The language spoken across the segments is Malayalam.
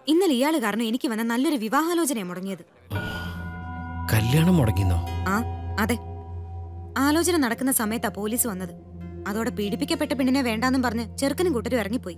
ഇന്നലെ ഇയാള് കാരണം എനിക്ക് വന്ന നല്ലൊരു വിവാഹാലോചനയാണ് മുടങ്ങിയത് കല്യാണം മുടങ്ങിന്നോ ആ അതെ ആലോചന നടക്കുന്ന സമയത്താ പോലീസ് വന്നത് അതോടെ പീഡിപ്പിക്കപ്പെട്ട പെണ്ണിനെ വേണ്ടാന്നും പറഞ്ഞ് ചെറുക്കനും കൂട്ടരും ഇറങ്ങിപ്പോയി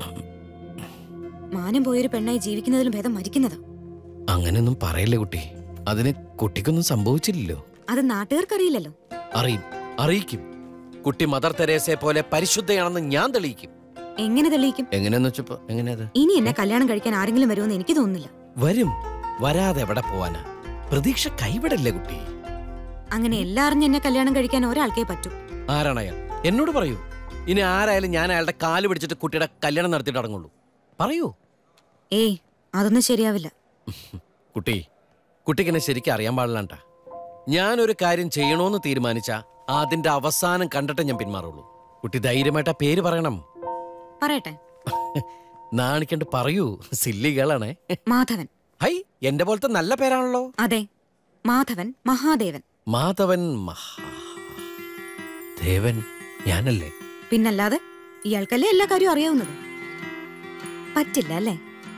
മാനം പോയൊരു പെണ്ണായി ജീവിക്കുന്നതിലും ഭേദം മരിക്കുന്നതാ അങ്ങനെയൊന്നും പറയല്ലേ കുട്ടി അതിന് കുട്ടിക്കൊന്നും സംഭവിച്ചില്ലല്ലോ അത് നാട്ടുകാർക്കറിയില്ലല്ലോ അറിയും അറിയിക്കും കുട്ടി മദർ തെരേസയെ പോലെ പരിശുദ്ധയാണെന്ന് ഞാൻ തെളിയിക്കും എങ്ങനെ തെളിയിക്കും എങ്ങനെയാന്ന് വെച്ചപ്പോ എങ്ങനെയത് ഇനി എന്നെ കല്യാണം കഴിക്കാൻ ആരെങ്കിലും വരുമെന്ന് എനിക്ക് തോന്നുന്നില്ല വരും വരാതെ എവിടെ പോവാനാ പ്രതീക്ഷ കൈവിടല്ലേ കുട്ടി അങ്ങനെ എല്ലാം അറിഞ്ഞ് എന്നെ കല്യാണം കഴിക്കാൻ ഒരാൾക്കേ പറ്റൂ ആരാണ് അയാൾ എന്നോട് പറയൂ ഇനി ആരായാലും ഞാൻ അയാളുടെ കാല് പിടിച്ചിട്ട് കുട്ടിയുടെ കല്യാണം നടത്തിയിട്ട് അടങ്ങുള്ളൂ പറയൂ ഏയ് അതൊന്നും ശരിയാവില്ല കുട്ടി കുട്ടിക്ക് എന്നെ ശരിക്കും അറിയാൻ പാടില്ലാണ്ട ഞാനൊരു കാര്യം ചെയ്യണോന്ന് തീരുമാനിച്ച അതിന്റെ അവസാനം കണ്ടിട്ടേ ഞാൻ പിന്മാറുള്ളൂ കുട്ടി ധൈര്യമായിട്ട് ആ പേര് പറയണം പറയട്ടെ നാണിക്കണ്ട് പറയൂ സില്ലികളാണേ മാധവൻ ഹൈ എന്റെ പോലത്തെ നല്ല പേരാണല്ലോ അതെ മാധവൻ മഹാദേവൻ മാധവൻ മഹാ ദേവൻ ഞാനല്ലേ പിന്നല്ലാതെ ഇയാൾക്കല്ലേ എല്ലാ കാര്യവും അറിയാവുന്നത് പറ്റില്ല അല്ലേ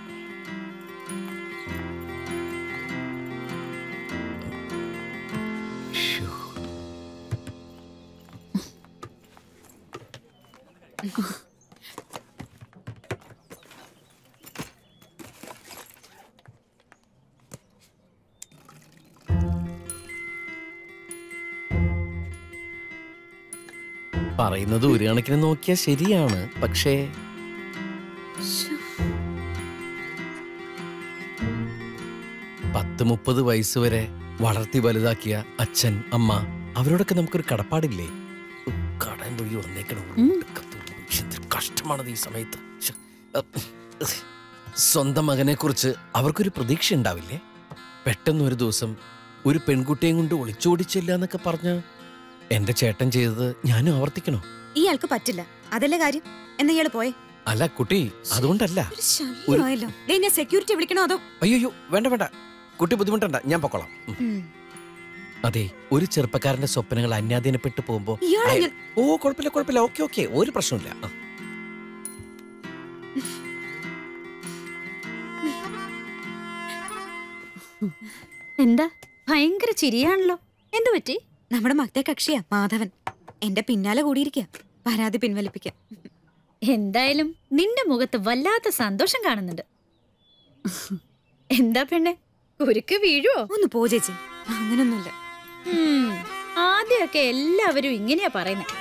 ശ്ശോ. പറയുന്നത് ഒരു കണക്കിന് നോക്കിയാൽ ശരിയാണ് പക്ഷേ പത്ത് മുപ്പത് വയസ്സ് വരെ വളർത്തി വലുതാക്കിയ അച്ഛൻ അമ്മ അവരോടൊക്കെ നമുക്കൊരു കടപ്പാടില്ലേ ഉ, കടം വഴി വന്നേക്കണം കഷ്ടമാണത് ഈ സമയത്ത് ശ്ശെ. അ, സ്വന്തം മകനെ കുറിച്ച് അവർക്കൊരു പ്രതീക്ഷ ഉണ്ടാവില്ലേ പെട്ടെന്ന് ഒരു ദിവസം ഒരു പെൺകുട്ടിയും കൊണ്ട് ഒളിച്ചോടിച്ചില്ല എന്നൊക്കെ പറഞ്ഞ് എന്റെ ചേട്ടൻ ചെയ്തത് ഞാനും ആവർത്തിക്കണോ ഇയാൾക്ക് പറ്റില്ല അതല്ലേ കാര്യം എന്നാ ഇയാള് പോയെ അല്ല കുട്ടി അതുകൊണ്ടല്ല ഒരു ശല്യമായല്ലോ ദേ ഞാൻ സെക്യൂരിറ്റി വിളിക്കണോ അതോ അയ്യോ വേണ്ട വേണ്ട കുട്ടി ബുദ്ധിമുട്ടണ്ട ഞാൻ പൊക്കോളാം ഉം. ഉം. അതെ ഒരു ചെറുപ്പക്കാരന്റെ സ്വപ്നങ്ങൾ അന്യാധീനപ്പെട്ടു പോകുമ്പോ ഇയാളെ അയ- ഞാൻ- ഓ കുഴപ്പമില്ല കുഴപ്പമില്ല ഓക്കെ ഓക്കെ ഒരു പ്രശ്നമില്ല ആ. എന്താ ഭയങ്കര ചിരിയാണല്ലോ എന്തു പറ്റി നമ്മുടെ മക്തെ കക്ഷിയാ മാധവൻ എന്റെ പിന്നാലെ കൂടിയിരിക്കുക പരാതി പിൻവലിപ്പിക്കാൻ എന്തായാലും നിന്റെ മുഖത്ത് വല്ലാത്ത സന്തോഷം കാണുന്നുണ്ട് എന്താ പെണ്ണെ കുരുക്ക് വീഴുവോ ഒന്ന് പോ ചേച്ചി അങ്ങനൊന്നുമില്ല ഉം, ആദ്യമൊക്കെ എല്ലാവരും ഇങ്ങനെയാ പറയുന്നത്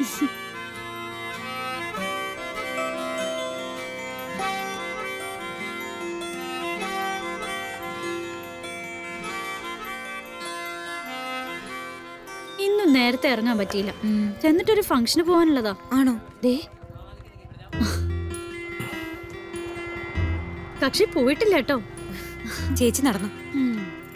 ഇന്നും നേരത്തെ ഇറങ്ങാൻ പറ്റിയില്ല ഉം. ചെന്നിട്ടൊരു ഫംഗ്ഷന് പോകാനുള്ളതാ ആണോ ദേ കക്ഷി പോയിട്ടില്ല കേട്ടോ ചേച്ചി നടന്നു ഉം.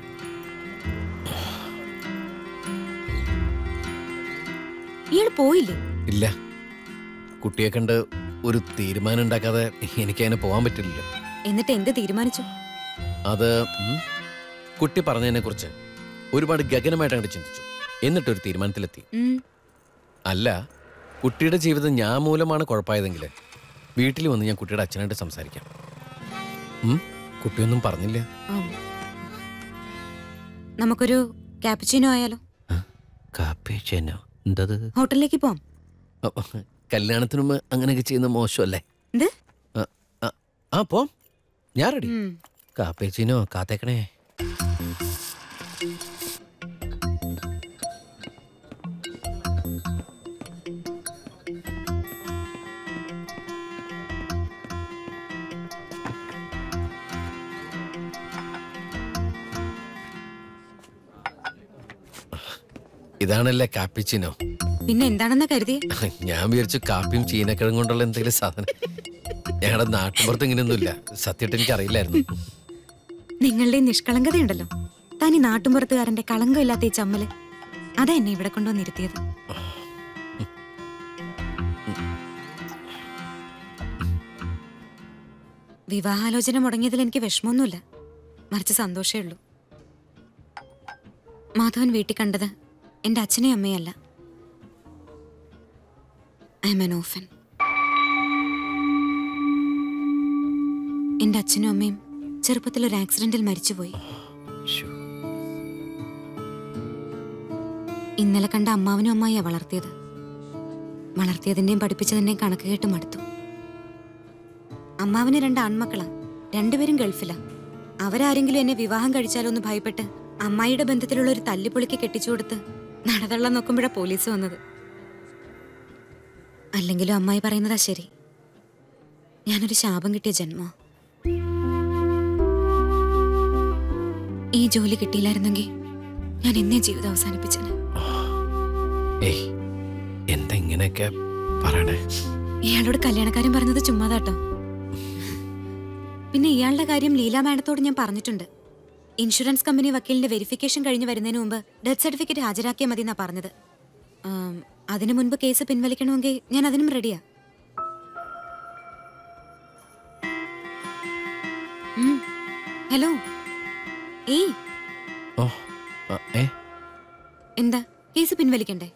ഇയാൾ പോയില്ലേ ഇല്ല കുട്ടിയെ കണ്ട് ഒരു തീരുമാനം ഉണ്ടാക്കാതെ എനിക്ക് അതിന് പോകാൻ പറ്റില്ലല്ലോ എന്നിട്ട് എന്ത് തീരുമാനിച്ചു അത് ഉം, കുട്ടി പറഞ്ഞതിനെ കുറിച്ച് ഒരുപാട് ഗഗനമായിട്ട് അങ്ങോട്ട് ചിന്തിച്ചു എന്നിട്ടൊരു തീരുമാനത്തിലെത്തി ഉം. അല്ല കുട്ടിയുടെ ജീവിതം ഞാൻ മൂലമാണ് കുഴപ്പമായതെങ്കിൽ വീട്ടിൽ വന്ന് ഞാൻ കുട്ടിയുടെ അച്ഛനായിട്ട് സംസാരിക്കാം ഉം, കുട്ടിയൊന്നും പറഞ്ഞില്ല ആം. നമുക്കൊരു ക്യാപ്പച്ചിനോ ആയാലോ കാപ്പി ചേനോ എന്തത് ഹോട്ടലിലേക്ക് പോവാം അ, കല്യാണത്തിന് മുമ്പ് അങ്ങനെയൊക്കെ ചെയ്യുന്ന മോശമല്ലേ എന്ത് ആ, ആ, ആ പോം ഞാൻ റെഡി ഉം. കാപ്പേച്ചിനോ കാത്തേക്കണേ ഇതാണല്ലേ കാപ്പിച്ചിനോ പിന്നെ എന്താണെന്നാ കരുതിയേ ഞാൻ വിചാരിച്ചു കാപ്പിയും ചീനക്കിഴങ്ങ് കൊണ്ടുള്ള എന്തെങ്കിലും സാധനം ഞങ്ങളുടെ നാട്ടുപുറത്ത് ഇങ്ങനെയൊന്നുമില്ല സത്യമായിട്ട് എനിക്ക് അറിയില്ലായിരുന്നു നിങ്ങളുടെ ഈ നിഷ്കളങ്കതയുണ്ടല്ലോ തനി നാട്ടുമ്പുറത്തുകാരന്റെ കളങ്കമില്ലാത്ത ഈ ചമ്മല് അതാ എന്നെ ഇവിടെ കൊണ്ടുവന്നിരുത്തിയത് വിവാഹാലോചന മുടങ്ങിയതിൽ എനിക്ക് വിഷമമൊന്നുമില്ല മറിച്ച് സന്തോഷമേ ഉള്ളൂ മാധവൻ വീട്ടിൽ കണ്ടത് എന്റെ അച്ഛനെയും അമ്മയല്ല ഐ എം എൻ ഓഫൻ എന്റെ അച്ഛനും അമ്മയും ചെറുപ്പത്തിൽ ഒരു ആക്സിഡന്റിൽ മരിച്ചുപോയി ശ്ശോ. ഇന്നലെ കണ്ട അമ്മാവനും അമ്മായിയാ വളർത്തിയത് വളർത്തിയതിന്റെയും പഠിപ്പിച്ചതിന്റെയും കണക്ക് കേട്ട് മടുത്തു അമ്മാവിന് രണ്ട് ആൺമക്കളാ രണ്ടുപേരും ഗൾഫിലാ അവരാരെങ്കിലും എന്നെ വിവാഹം കഴിച്ചാലോ എന്ന് ഭയപ്പെട്ട് അമ്മായിയുടെ ബന്ധത്തിലുള്ള ഒരു തല്ലിപ്പൊളിക്ക് കെട്ടിച്ചു കൊടുത്ത് നടതള്ളം നോക്കുമ്പോഴാ പോലീസ് വന്നത് അല്ലെങ്കിലും അമ്മായി പറയുന്നതാ ശരി ഞാനൊരു ശാപം കിട്ടിയ ജന്മോ ഈ ജോലി കിട്ടിയില്ലായിരുന്നെങ്കിൽ ഞാൻ എന്നേ ജീവിതം അവസാനിപ്പിച്ചത് ഏയ് എന്താ ഇങ്ങനെയൊക്കെ പറയണേ ഇയാളോട് കല്യാണക്കാരൻ പറഞ്ഞത് ചുമ്മാതാട്ടോ പിന്നെ ഇയാളുടെ കാര്യം ലീല മാഡത്തോട് ഞാൻ പറഞ്ഞിട്ടുണ്ട് ഇൻഷുറൻസ് കമ്പനി വക്കീലിന്റെ വെരിഫിക്കേഷൻ കഴിഞ്ഞ് വരുന്നതിന് മുമ്പ് ഡെത്ത് സർട്ടിഫിക്കറ്റ് ഹാജരാക്കിയാൽ മതി എന്നാ പറഞ്ഞത് ആം, അതിനു മുൻപ് കേസ് പിൻവലിക്കണമെങ്കിൽ ഞാൻ അതിനും റെഡിയാ ഉം. ഹലോ ഏയ് ഓ ആ, ഏ എന്താ കേസ് പിൻവലിക്കണ്ടേ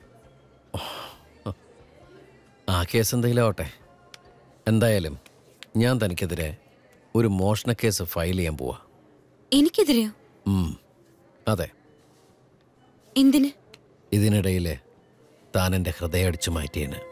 ആ കേസ് എന്തെങ്കിലും ആവട്ടെ എന്തായാലും ഞാൻ തനിക്കെതിരെ ഒരു മോഷണ കേസ് ഫയൽ ചെയ്യാൻ പോവാ എനിക്കെതിരെയോ ഉം, അതെ എന്തിന് ഇതിനിടയിൽ താൻ എൻ്റെ ഹൃദയം അടിച്ചു മാറ്റിയതിന്